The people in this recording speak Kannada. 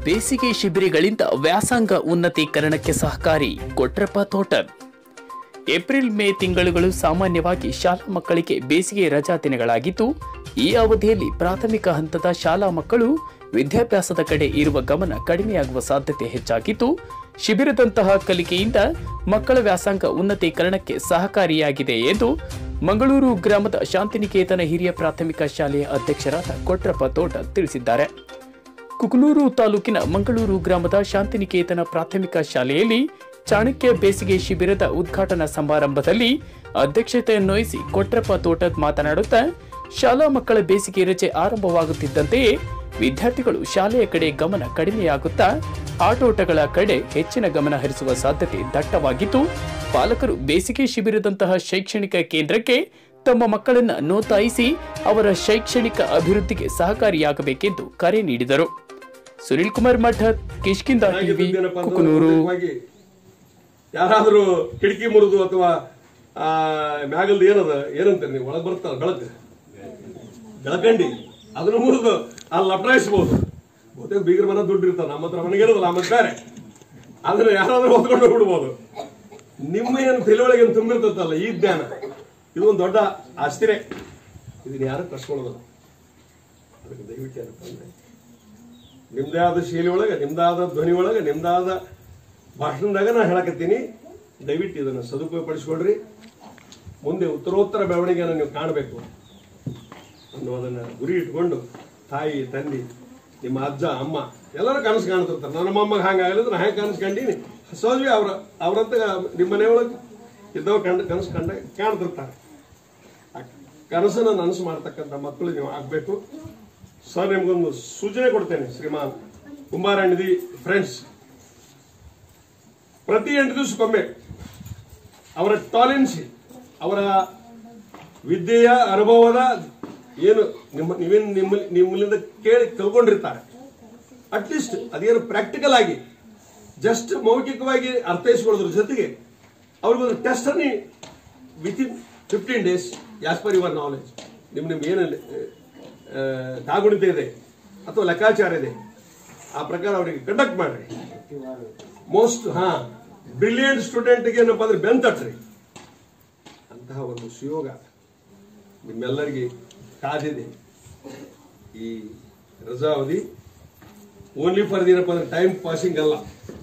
ಬೇಸಿಗೆ ಶಿಬಿರಗಳಿಂದ ವ್ಯಾಸಂಗ ಉನ್ನತೀಕರಣಕ್ಕೆ ಸಹಕಾರಿ ಕೊಟ್ರಪ್ಪ ತೋಟರ್ ಏಪ್ರಿಲ್ ಮೇ ತಿಂಗಳುಗಳು ಸಾಮಾನ್ಯವಾಗಿ ಶಾಲಾ ಮಕ್ಕಳಿಗೆ ಬೇಸಿಗೆ ರಜಾ ದಿನಗಳಾಗಿದ್ದು ಈ ಅವಧಿಯಲ್ಲಿ ಪ್ರಾಥಮಿಕ ಹಂತದ ಶಾಲಾ ಮಕ್ಕಳು ವಿದ್ಯಾಭ್ಯಾಸದ ಕಡೆ ಇರುವ ಗಮನ ಕಡಿಮೆಯಾಗುವ ಸಾಧ್ಯತೆ ಹೆಚ್ಚಾಗಿದ್ದು ಶಿಬಿರದಂತಹ ಕಲಿಕೆಯಿಂದ ಮಕ್ಕಳ ವ್ಯಾಸಂಗ ಉನ್ನತೀಕರಣಕ್ಕೆ ಸಹಕಾರಿಯಾಗಿದೆ ಎಂದು ಮಂಗಳೂರು ಗ್ರಾಮದ ಶಾಂತಿನಿಕೇತನ ಹಿರಿಯ ಪ್ರಾಥಮಿಕ ಶಾಲೆಯ ಅಧ್ಯಕ್ಷರಾದ ಕೊಟ್ರಪ್ಪ ತೋಟ ತಿಳಿಸಿದ್ದಾರೆ ಕುಕನೂರು ತಾಲೂಕಿನ ಮಂಗಳೂರು ಗ್ರಾಮದ ಶಾಂತಿನಿಕೇತನ ಪ್ರಾಥಮಿಕ ಶಾಲೆಯಲ್ಲಿ ಚಾಣಕ್ಯ ಬೇಸಿಗೆ ಶಿಬಿರದ ಉದ್ಘಾಟನಾ ಸಮಾರಂಭದಲ್ಲಿ ಅಧ್ಯಕ್ಷತೆಯನ್ನು ವಹಿಸಿ ಕೊಟ್ರಪ್ಪ ತೋಟದ್ ಮಾತನಾಡುತ್ತಾ ಶಾಲಾ ಮಕ್ಕಳ ಬೇಸಿಗೆ ರಜೆ ಆರಂಭವಾಗುತ್ತಿದ್ದಂತೆಯೇ ವಿದ್ಯಾರ್ಥಿಗಳು ಶಾಲೆಯ ಕಡೆ ಗಮನ ಕಡಿಮೆಯಾಗುತ್ತಾ ಆಟೋಟಗಳ ಕಡೆ ಹೆಚ್ಚಿನ ಗಮನ ಹರಿಸುವ ಸಾಧ್ಯತೆ ದಟ್ಟವಾಗಿದ್ದು ಪಾಲಕರು ಬೇಸಿಗೆ ಶಿಬಿರದಂತಹ ಶೈಕ್ಷಣಿಕ ಕೇಂದ್ರಕ್ಕೆ ತಮ್ಮ ಮಕ್ಕಳನ್ನ ನೋಂದಾಯಿಸಿ ಅವರ ಶೈಕ್ಷಣಿಕ ಅಭಿವೃದ್ಧಿಗೆ ಸಹಕಾರಿಯಾಗಬೇಕೆಂದು ಕರೆ ನೀಡಿದರು ಸುನಿಲ್ ಕುಮಾರ್ ಮಠದ್ ಕಿಷ್ಕಿಂದ ಟಿವಿ ಏನಪ್ಪ ಅಂದ್ರೆ ಕುಕನೂರು ಪ್ರತ್ಯೇಕವಾಗಿ ಯಾರಾದ್ರೂ ಕಿಟಕಿ ಮುರಿದು ಅಥವಾ ಆ ಮ್ಯಾಗಲ್ದು ಏನದ ಏನಂತೀರಿ ನೀವು ಒಳಗ್ ಬರುತ್ತಲ್ಲ ಬೆಳಕು ಬೆಳಕಂಡಿ ಅದನ್ನ ಮುರಿದು ಅಲ್ಲಿ ಲಪಟಾಯಿಸ್ಬೋದು ಬಹುತೇಕ ಬೀಗರ ಮನೆ ದುಡ್ಡು ಇರ್ತಾವ ನಮ್ಮ ಹತ್ರ ಮನೆಗಿರೋದಿಲ್ಲ ಆಮೇಲೆ ಬೇರೆ ಅದನ್ನ ಯಾರಾದ್ರೂ ಹೊತ್ಕೊಂಡು ಹೋಗ್ಬಿಡ್ಬೋದು ನಿಮ್ಮ ಏನು ತಿಳಿವಳಿಗೆ ಏನು ತುಂಬಿರ್ತದಲ್ಲ ಈ ಜ್ಞಾನ ಇದು ಒಂದು ದೊಡ್ಡ ಆಸ್ತಿರೇ ಇದನ್ನ ಯಾರು ಕಳ್ಸ್ಕೊಳ್ಳೋದಿಲ್ಲ ಅದಕ್ಕೆ ದಯವಿಟ್ಟು ಏನಪ್ಪ ಅಂದ್ರೆ ನಿಮ್ದೇ ಆದ ಶೈಲಿ ಒಳಗೆ ನಿಮ್ದಾದ ಧ್ವನಿ ಒಳಗೆ ನಿಮ್ದಾದ ಭಾಷಣದಾಗ ನಾ ಹೇಳಕತ್ತೀನಿ ದಯವಿಟ್ಟು ಇದನ್ನು ಸದುಪಯೋಗಪಡಿಸ್ಕೊಳ್ರಿ ಮುಂದೆ ಉತ್ತರೋತ್ತರ ಬೆಳವಣಿಗೆಯನ್ನು ನೀವು ಕಾಣಬೇಕು ಅನ್ನೋದನ್ನ ಗುರಿ ಇಟ್ಕೊಂಡು ತಾಯಿ ತಂದೆ ನಿಮ್ಮ ಅಜ್ಜ ಅಮ್ಮ ಎಲ್ಲರೂ ಕನಸು ಕಾಣ್ತಿರ್ತಾರೆ ನನ್ನ ಮೊಮ್ಮಗ ಹಂಗಾಗಲಿದ್ರೆ ನಾ ಹೆಂಗೆ ಕನಸು ಕಂಡೀನಿ ಸಹಜವಾಗಿ ಅವ್ರ ಅವ್ರಂತ ನಿಮ್ಮ ಮನೆಯೊಳಗೆ ಇದ್ದವ ಕಂಡು ಕನಸು ಕಂಡ ಕಾಣ್ತಿರ್ತಾರೆ ಆ ಕನಸನ್ನ ನನಸು ಮಾಡ್ತಕ್ಕಂಥ ಮಕ್ಕಳು ನೀವು ಆಗ್ಬೇಕು ಸರ್ ನಿಮ್ಗೊಂದು ಸೂಚನೆ ಕೊಡ್ತೇನೆ ಶ್ರೀಮಾನ್ ಕುಂಬಾರಣ್ಯದಿ ಫ್ರೆಂಡ್ಸ್ ಪ್ರತಿ ಎಂಟು ದಿವಸಕ್ಕೊಮ್ಮೆ ಅವರ ಟಾಲೆನ್ಸಿ ಅವರ ವಿದ್ಯೆಯ ಅನುಭವದ ಏನು ನಿಮ್ಮ ನೀವೇನು ನಿಮ್ಮ ನಿಮ್ಮಲ್ಲಿಂದ ಕೇಳಿ ತಿಳ್ಕೊಂಡಿರ್ತಾರೆ ಅಟ್ಲೀಸ್ಟ್ ಅದೇನು ಪ್ರಾಕ್ಟಿಕಲ್ ಆಗಿ ಜಸ್ಟ್ ಮೌಖಿಕವಾಗಿ ಅರ್ಥೈಸ್ಕೊಳ್ಳೋದ್ರ ಜೊತೆಗೆ ಅವ್ರಿಗೊಂದು ಟೆಸ್ಟ್ ಅನ್ನಿ within fifteen days as per your knowledge ನಿಮ್ ನಿಮ್ ಏನು ಆ, ಕಾಗುಣಿತ ಇದೆ ಅಥವಾ ಲೆಕ್ಕಾಚಾರ ಇದೆ ಆ ಪ್ರಕಾರ ಅವರಿಗೆ ಕಂಡಕ್ಟ್ ಮಾಡ್ರಿ ಮೋಸ್ಟ್ ಹಾ ಬ್ರಿಲಿಯಂಟ್ ಸ್ಟೂಡೆಂಟ್ಗೆ ಏನಪ್ಪ ಅಂದ್ರೆ ಬೆನ್ ತಟ್ರಿ ಅಂತಹ ಒಂದು ಸುಯೋಗ ನಿಮ್ಮೆಲ್ಲರಿಗೆ ಕಾದಿದೆ ಈ ರಜಾ ಅವಧಿ ಓನ್ಲಿ ಫಾರ್ ಏನಪ್ಪ ಅಂದ್ರೆ ಟೈಮ್ ಪಾಸಿಂಗ್ ಅಲ್ಲ